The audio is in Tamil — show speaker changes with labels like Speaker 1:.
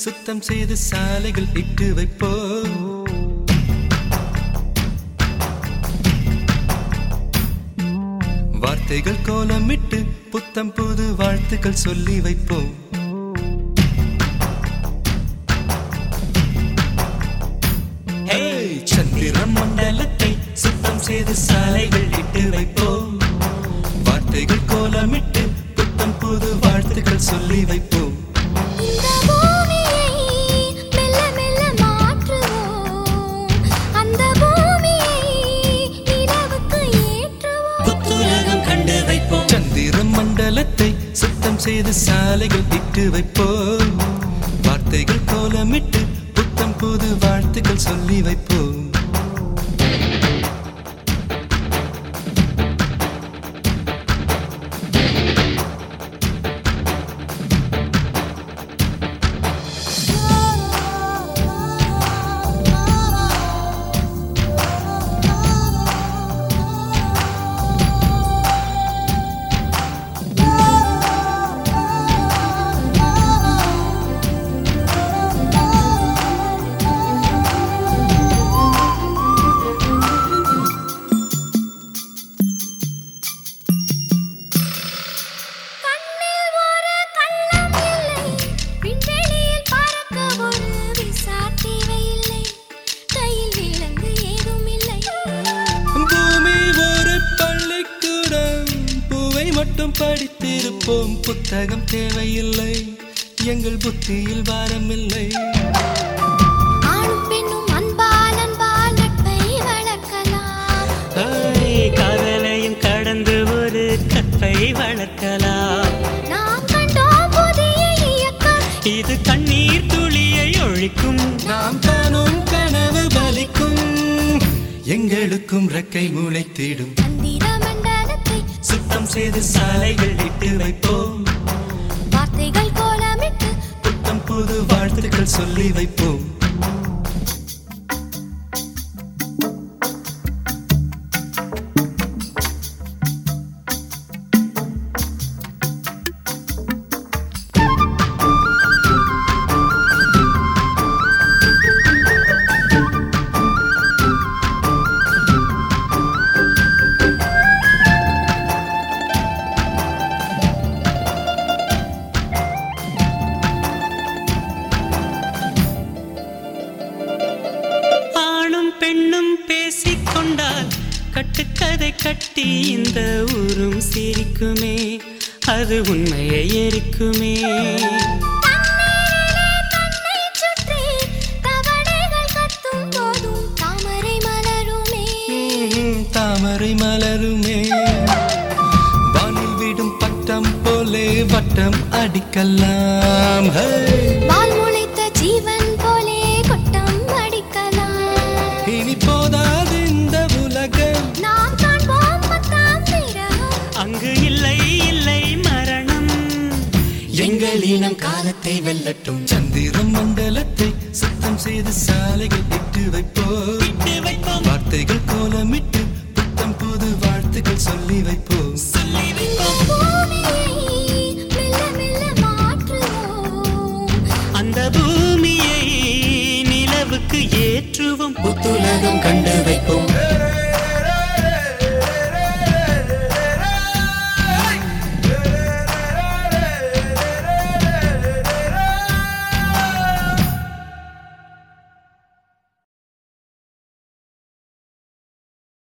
Speaker 1: சுத்தம் செய்து சாலைகள் இட்டு வைப்போம் வார்த்தைகள் கோலமிட்டு புத்தம் புது வாழ்த்துக்கள் சொல்லி வைப்போம் ஹேய், சந்திர மண்டலத்தை சுத்தம் செய்து சாலைகள் இட்டு வைப்போம் வார்த்தைகள் கோலமிட்டு புத்தம் புது வாழ்த்துக்கள் சொல்லி வைப்போம்
Speaker 2: இந்த பூமியை மெல்ல மெல்ல மாற்றுவோம் அந்த பூமியை நிலவுக்கு ஏற்றுவோம்
Speaker 3: புத்துலகம் கண்டு வைப்போம்
Speaker 1: சந்திர மண்டலத்தை சுத்தம் செய்து சாலைகள் இட்டு வைப்போம் வார்த்தைகள் கோலமிட்டு புத்தம் புது வாழ்த்துக்கள் சொல்லி வைப்போம்
Speaker 2: கண்ணில் ஒரு கள்ளம் இல்லை விண்வெளியில் பறக்க ஒரு விசா தேவையில்லை கையில் விலங்கு ஏதும் இல்லை
Speaker 1: பூமி ஒரு பள்ளிக்கூடம் பூவை மட்டும் படித்திருப்போம் புத்தகம் தேவையில்லை எங்கள் புத்தியில் வாரமில்லை
Speaker 2: ஆணும் பெண்ணும் அன்பால் அன்பால் நட்பை வளர்க்கலாம்
Speaker 3: ஹாய், காதலையும் கடந்து ஒரு கற்பை வளர்க்கலாம்
Speaker 2: நாம் கண்டோம் புதிய இயக்கம்
Speaker 3: இது கண்ணீர் துளியை ஒழிக்கும்
Speaker 1: நாம் காணும் கனவு பலிக்கும் எங்களுக்கும் ரெக்கை முளைத்திடும்
Speaker 2: சந்திர மண்டலத்தை
Speaker 1: சுத்தம் செய்து சாலைகள் இட்டு வைப்போம்
Speaker 2: வார்த்தைகள் கோலமிட்டு
Speaker 1: புத்தம் புது வாழ்த்துக்கள் சொல்லி வைப்போம்
Speaker 3: ஆணும் பெண்ணும் பேசிக்கொண்டால் கட்டுக்கதை கட்டி இந்த ஊரும் சிரிக்குமே அது உண்மையை எரிக்குமே
Speaker 2: தண்ணீரிலே தன்னை சுற்றி தவளைகள் கத்தும் போதும் தாமரை மலருமே
Speaker 1: ம்ம், தாமரை மலருமே வானில் விடும் பட்டம் போலே வட்டம் அடிக்கலாம் ஹே!
Speaker 2: வால் முளைத்த ஜீவன் போலே கொட்டம் அடிக்கலாம்
Speaker 1: இனி போதாது இந்த உலகம்
Speaker 2: நாம் காண்போம் பத்தாம் பிறகும்
Speaker 3: அங்கு இல்லை இல்லை மரணம்
Speaker 1: எங்கள் இனம் காலத்தை வெல்லட்டும் சந்திரம் மண்டலத்தை சுத்தம் செய்து சாலைகள் இட்டு வைப்போம்
Speaker 3: விட்டு வைப்போம்
Speaker 1: வார்த்தைகள் கோலமிட்டு புத்தம் புது வாழ்த்துக்கள் சொல்லி வைப்போம்
Speaker 3: சொல்லி வைப்போம்
Speaker 2: பூமியை மெல்ல மெல்ல மாற்றுவோம்
Speaker 3: அந்த பூமியை நிலவுக்கு ஏற்றுவோம் புத்துலகம் கண்டு வைப்போம்